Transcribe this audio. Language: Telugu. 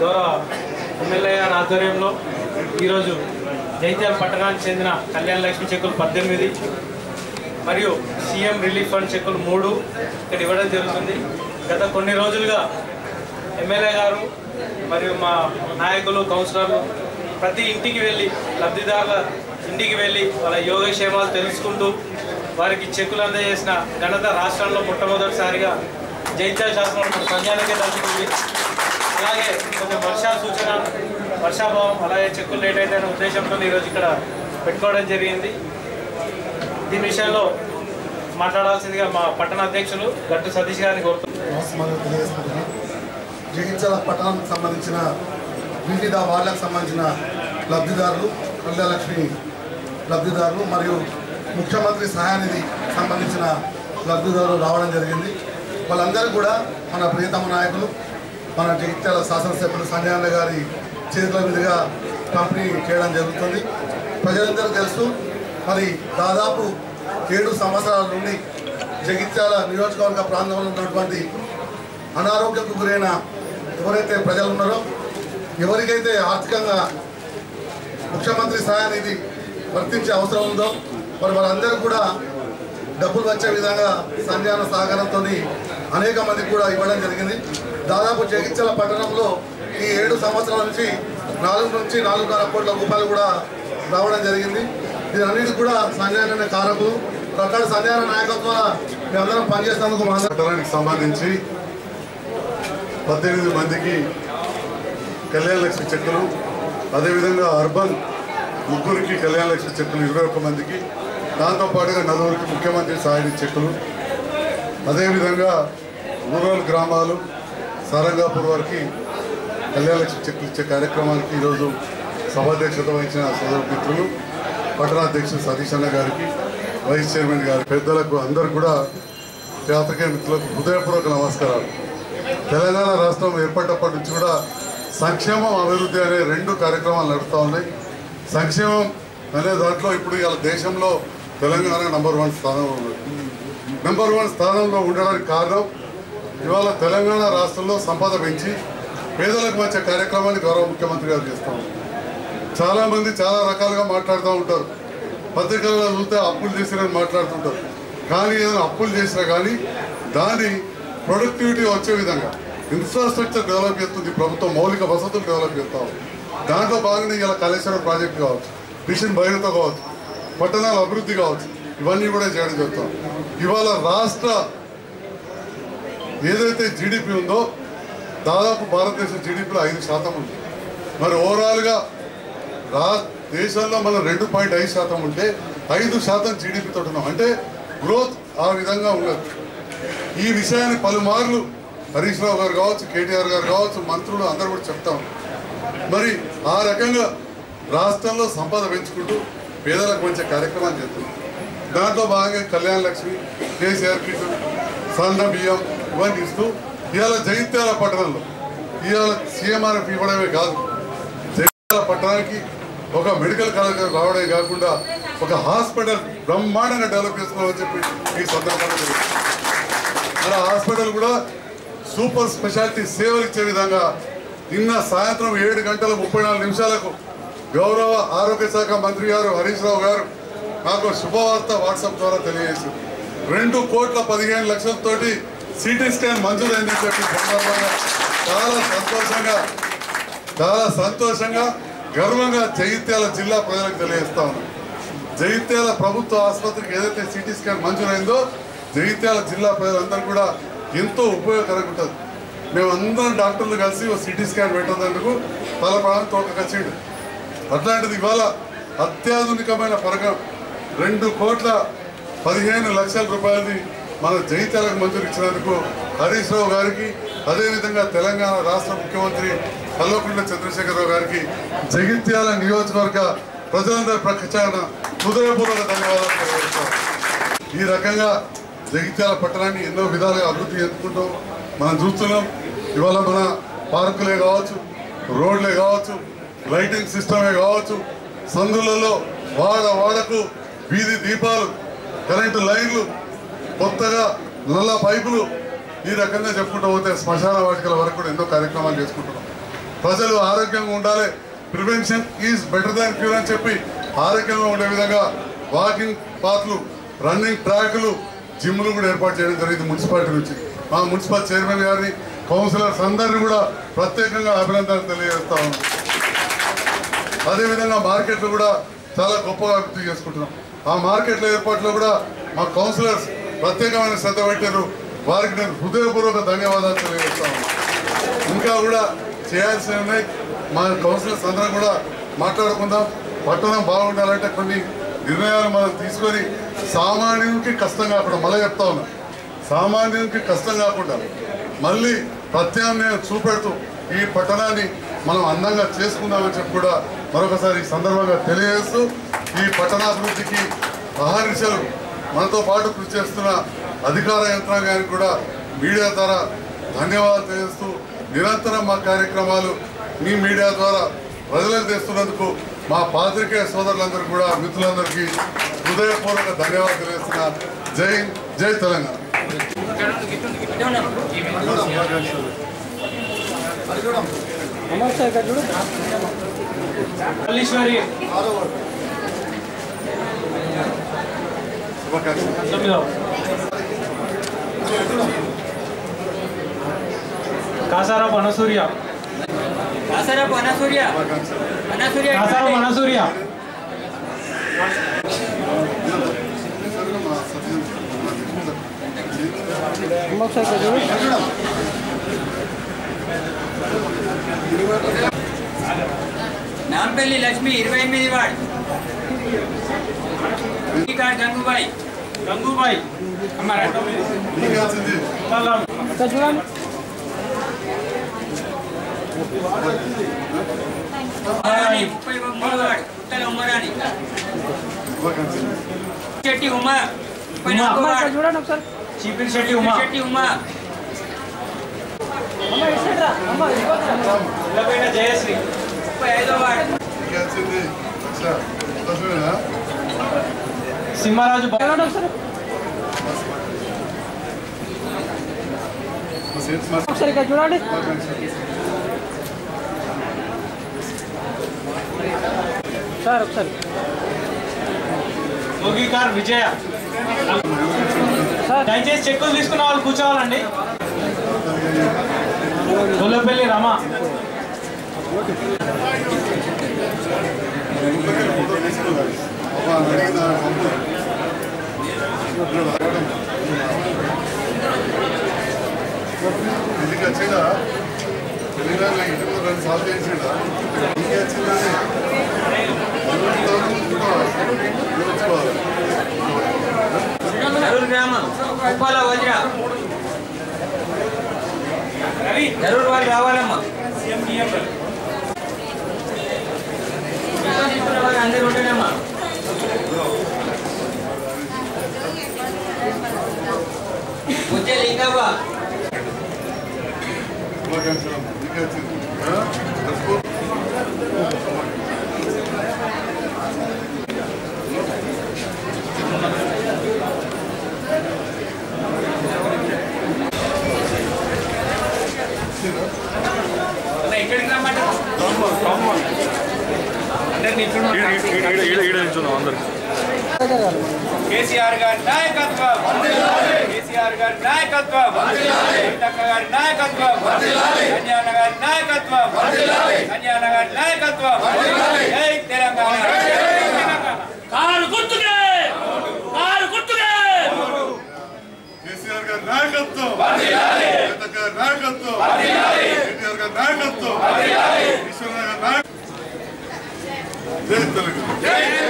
గౌరవ ఎమ్మెల్యే గారి ఆధ్వర్యంలో ఈరోజు జైత్యాల పట్టణానికి చెందిన కళ్యాణ లక్ష్మి చెక్కులు పద్దెనిమిది మరియు సీఎం రిలీఫ్ ఫండ్ చెక్కులు మూడు ఇక్కడ ఇవ్వడం జరుగుతుంది గత కొన్ని రోజులుగా ఎమ్మెల్యే గారు మరియు మా నాయకులు కౌన్సిలర్లు ప్రతి ఇంటికి వెళ్ళి లబ్ధిదారుల ఇంటికి వెళ్ళి వాళ్ళ యోగక్షేమాలు తెలుసుకుంటూ వారికి చెక్కులు అందజేసిన ఘనత రాష్ట్రంలో మొట్టమొదటిసారిగా జైత్యాల శాసనం సంజానికే దక్కుతుంది అలాగే కొంచెం వర్షాల సూచన వర్షాభావం అలాగే చెక్కులు లేట్ అయితే అనే ఉద్దేశంతో ఈరోజు ఇక్కడ పెట్టుకోవడం జరిగింది దీని విషయంలో మాట్లాడాల్సిందిగా మా పట్టణ అధ్యక్షులు గట్టు సతీష్ గారిని కోరుతున్నాను నమస్కారం తెలియజేసుకుంటున్నాను జగిత్యాల పట్టణానికి సంబంధించిన వివిధ వార్డులకు సంబంధించిన లబ్ధిదారులు కళ్యాణలక్ష్మి లబ్ధిదారులు మరియు ముఖ్యమంత్రి సహాయనిధి సంబంధించిన లబ్ధిదారులు రావడం జరిగింది వాళ్ళందరూ కూడా మన ప్రియతమ నాయకులు మన జగిత్యాల శాసనసభ్యులు సంజయన్న గారి చేతుల మీదుగా పంపిణీ చేయడం జరుగుతుంది ప్రజలందరూ తెలుసు మరి దాదాపు ఏడు సంవత్సరాల నుండి జగిత్యాల నియోజకవర్గ ప్రాంతంలో ఉన్నటువంటి అనారోగ్యంకు గురైన ఎవరైతే ప్రజలు ఉన్నారో ఎవరికైతే ఆర్థికంగా ముఖ్యమంత్రి సహాయనిధి వర్తించే అవసరం ఉందో మరి వాళ్ళందరూ కూడా డబ్బులు వచ్చే విధంగా సంజాన సహకారంతో అనేక మందికి కూడా ఇవ్వడం జరిగింది దాదాపు జగిత్యాల పట్టణంలో ఈ ఏడు సంవత్సరాల నుంచి నాలుగు నుంచి నాలుగున్నర కోట్ల రూపాయలు కూడా రావడం జరిగింది దీని అన్నిటి కూడా సంజయన కారకులు అక్కడ సంజయన నాయకత్వం మేమందరం పనిచేసినందుకు మా అందరం పట్టణానికి సంబంధించి పద్దెనిమిది మందికి కళ్యాణ లక్ష్మి చెక్కులు అదేవిధంగా అర్బన్ ముగ్గురికి కళ్యాణ లక్ష్మి చెక్కులు ఇరవై ఒక్క మందికి దాంతోపాటుగా నలుగురికి ముఖ్యమంత్రి సాయి చెక్కులు అదేవిధంగా రూరల్ గ్రామాలు సారంగాపూర్ వారికి కళ్యాణ లక్ష్మి చెక్కులు ఇచ్చే కార్యక్రమానికి ఈరోజు సభాధ్యక్షత వహించిన సోదరు మిత్రులు పట్టణాధ్యక్షులు సతీష్ అన్న గారికి వైస్ చైర్మన్ గారి పెద్దలకు అందరు కూడా పాత్రికేయ మిత్రులకు హృదయపూర్వక నమస్కారాలు తెలంగాణ రాష్ట్రం ఏర్పడినప్పటి నుంచి కూడా సంక్షేమం అభివృద్ధి అనే రెండు కార్యక్రమాలు నడుస్తూ ఉన్నాయి సంక్షేమం అనే దాంట్లో ఇప్పుడు ఇవాళ దేశంలో తెలంగాణ నంబర్ వన్ స్థానంలో ఉంది నెంబర్ వన్ స్థానంలో ఉండడానికి కారణం ఇవాళ తెలంగాణ రాష్ట్రంలో సంపద పెంచి పేదలకు వచ్చే కార్యక్రమాన్ని గౌరవ ముఖ్యమంత్రి గారు చేస్తాం చాలా మంది చాలా రకాలుగా మాట్లాడుతూ ఉంటారు పత్రికల్లో చూస్తే అప్పులు చేసిరని మాట్లాడుతుంటారు కానీ ఏదైనా అప్పులు చేసినా కానీ దాని ప్రొడక్టివిటీ వచ్చే విధంగా ఇన్ఫ్రాస్ట్రక్చర్ డెవలప్ చేస్తుంది ప్రభుత్వం మౌలిక వసతులు డెవలప్ చేస్తాం దాంట్లో భాగంగా ఇలా కాళేశ్వరం ప్రాజెక్ట్ కావచ్చు మిషన్ భైరత కావచ్చు పట్టణాల అభివృద్ధి కావచ్చు ఇవన్నీ కూడా చేయడం జరుగుతాం ఇవాళ రాష్ట్ర ఏదైతే జీడిపి ఉందో దాదాపు భారతదేశం జీడిపిలో ఐదు శాతం ఉంది మరి ఓవరాల్గా రా దేశంలో మనం రెండు పాయింట్ ఐదు శాతం ఉంటే ఐదు శాతం జీడిపితో ఉన్నాం అంటే గ్రోత్ ఆ విధంగా ఉండదు ఈ విషయాన్ని పలుమార్లు హరీష్ రావు గారు కావచ్చు కేటీఆర్ గారు కావచ్చు మంత్రులు అందరూ కూడా చెప్తాం మరి ఆ రకంగా రాష్ట్రంలో సంపద పెంచుకుంటూ పేదలకు మంచి కార్యక్రమాలు చేస్తుంది దాంట్లో భాగంగా కళ్యాణ లక్ష్మి కేసీఆర్ కిట్ సన్న బియ్యం ఇవన్నీ ఇస్తూ ఇవాళ జగిత్యాల పట్టణంలో ఇవాళ సీఎంఆర్ఎఫ్ ఇవ్వడమే కాదు జగిత్యాల పట్టణానికి ఒక మెడికల్ కాలేజ్ రావడమే కాకుండా ఒక హాస్పిటల్ బ్రహ్మాండంగా డెవలప్ చేసుకోవాలని చెప్పి ఈ సందర్భంగా తెలుస్తుంది. మన హాస్పిటల్ కూడా సూపర్ స్పెషాలిటీ సేవలు ఇచ్చే విధంగా నిన్న సాయంత్రం ఏడు గంటల ముప్పై నాలుగు నిమిషాలకు గౌరవ ఆరోగ్య శాఖ మంత్రి గారు హరీష్ రావు గారు నాకు శుభవార్త వాట్సాప్ ద్వారా తెలియజేసింది రెండు కోట్ల పదిహేను లక్షలతోటి సిటీ స్కాన్ మంజూరైందని చెప్పి సందర్భంగా చాలా సంతోషంగా చాలా సంతోషంగా గర్వంగా జగిత్యాల జిల్లా ప్రజలకు తెలియజేస్తా ఉన్నాం జగిత్యాల ప్రభుత్వ ఆసుపత్రికి ఏదైతే సిటీ స్కాన్ మంజూరైందో జగిత్యాల జిల్లా ప్రజలందరూ కూడా ఎంతో ఉపయోగకరంగా ఉంటుంది మేమందరం డాక్టర్లు కలిసి ఒక సిటీ స్కాన్ పెట్టేందుకు తలపడానికి తోకకొచ్చిండు అట్లాంటిది ఇవాళ అత్యాధునికమైన పరగం రెండు కోట్ల పదిహేను లక్షల రూపాయలని మన జగిత్యాలకు మంజూరు ఇచ్చినందుకు హరీష్ రావు గారికి అదేవిధంగా తెలంగాణ రాష్ట్ర ముఖ్యమంత్రి కల్వకుంట్ల చంద్రశేఖరరావు గారికి జగిత్యాల నియోజకవర్గ ప్రజలందరి ప్రక్షాళన హృదయపూర్వక ధన్యవాదాలు తెలియజేస్తాం ఈ రకంగా జగిత్యాల పట్టణాన్ని ఎన్నో విధాలుగా అభివృద్ధి చెందుకుంటాం మనం చూస్తున్నాం ఇవాళ మన పార్కులే కావచ్చు రోడ్లే కావచ్చు లైటింగ్ సిస్టమే కావచ్చు సందులలో వాడ వాడకు వీధి దీపాలు కరెంటు లైన్లు కొత్తగా నల్ల పైపులు ఈ రకంగా చెప్పుకుంటూ పోతే శ్మశాన వాటికల వరకు కూడా ఎన్నో కార్యక్రమాలు చేసుకుంటున్నాం ప్రజలు ఆరోగ్యంగా ఉండాలి prevention is better than cure అని చెప్పి ఆరోగ్యంగా ఉండే విధంగా వాకింగ్ పాత్లు రన్నింగ్ ట్రాక్లు జిమ్లు కూడా ఏర్పాటు చేయడం జరిగింది మున్సిపాలిటీ నుంచి మా మున్సిపల్ చైర్మన్ గారిని కౌన్సిలర్స్ అందరినీ కూడా ప్రత్యేకంగా అభినందనలు తెలియజేస్తా ఉన్నాం అదేవిధంగా మార్కెట్లు కూడా చాలా గొప్పగా అభివృద్ధి చేసుకుంటున్నాం ఆ మార్కెట్ల ఏర్పాట్లో కూడా మా కౌన్సిలర్స్ ప్రత్యేకమైన శ్రద్ధ పెట్టారు వారికి నేను హృదయపూర్వక ధన్యవాదాలు తెలియజేస్తాను ఇంకా కూడా చేయాల్సి ఉన్నాయి మా కౌన్సిలర్స్ అందరం కూడా మాట్లాడుకుందాం పట్టణం బాగుండాలంటే కొన్ని నిర్ణయాలు మనం తీసుకొని సామాన్యునికి కష్టం కాకుండా మళ్ళీ చెప్తా ఉన్నా సామాన్యునికి కష్టం కాకుండా మళ్ళీ ప్రత్యామ్నాయం చూపెడుతూ ఈ పట్టణాన్ని మనం అందంగా చేసుకుందామని చెప్పి కూడా మరొకసారి ఈ సందర్భంగా తెలియజేస్తూ ఈ పట్టణాభివృద్ధికి అహర్నిశలు మనతో పాటు కృషి చేస్తున్న అధికార యంత్రాంగానికి కూడా మీడియా ద్వారా ధన్యవాదాలు తెలియజేస్తూ నిరంతరం మా కార్యక్రమాలు మీ మీడియా ద్వారా ప్రజలకు తెస్తున్నందుకు మా పాత్రికేయ సోదరులందరికీ కూడా మిత్రులందరికీ హృదయపూర్వక ధన్యవాదాలు తెలియజేస్తున్నా జై హింద్, జై తెలంగాణ మల్లీశ్వరి శుభాకాంక్షలు తొమ్మిదవ కాసారపు అనసూర్య కాసరపు అనసూర్య శుభాకాంక్షలు అనసూర్య కాసారపు అనసూర్య నాంపల్లి లక్ష్మి ఇరవై ఎనిమిది వార్డ్ ఈ కార్డ్ గంగుబాయి గంగూబాయ్ అమ్మ రండి. మీకు వచ్చింది ఉమ్మరాణి ముప్పై మూడు వార్డ్ ఉత్తర ఉమ్మరాణి శుభాకాంక్షలు చెట్టి ఉమా ముప్పై ఉమా. నాలుగు వార్డ్ చీపిరి శెట్టి ఉమా చెట్టి ఉమా ఇళ్ళపైన జయశ్రీ ముప్పై ఐదో వార్డ్ మీకు వచ్చింది లక్ష సంతోషమేనా సింహరాజు బ- మా సేల్స్ మాస్టర్ ఒకసారి ఇక్కడ చూడండి శుభాకాంక్షలు సార్ ఒకసారి యోగికార్ విజయ సార్ దయచేసి చెక్కులు తీసుకున్న వాళ్ళు కూర్చోవాలండి గొల్లపల్లి రమ ఇంకొకరి ఫోటో తీసుకోవాలి అమ్మా అడిగిన పంపు ఇంటికి వచ్చిందా తెలంగాణ ఇంటి ముందు రెండు సార్లు చేసిండా ఇంటికి వచ్చిందని చూసుకోవాలి జరూర్ గ్రామం ఉప్పాల వజ్ర రవి జరూర్ వాళ్ళు రావాలమ్మా ఎండిఎంఎల్ ఫోటో తీసుకున్న వాళ్ళు అందరూ ఉంటారమ్మా ముచ్చే లింగవ్వ శుభాకాంక్షలు ఇంటికి వచ్చింది ఆ? తెలుసుకో. అన్న ఎక్కడికి రమ్మంటారు కేసీఆర్ గారి నాయకత్వం కేసీఆర్ గారి నాయకత్వం సీతక్క గారి నాయకత్వం సంజయన గారి నాయకత్వం సంజయన గారి నాయకత్వం జై తెలంగాణ కారు గుర్తుకే కారు గుర్తుకే కేసీఆర్ గారి నాయకత్వం కవిత గారి నాయకత్వం కేటీఆర్ గారి నాయకత్వం ఈశ్వరరావు గారి నాయకత్వం జై తెలంగాణ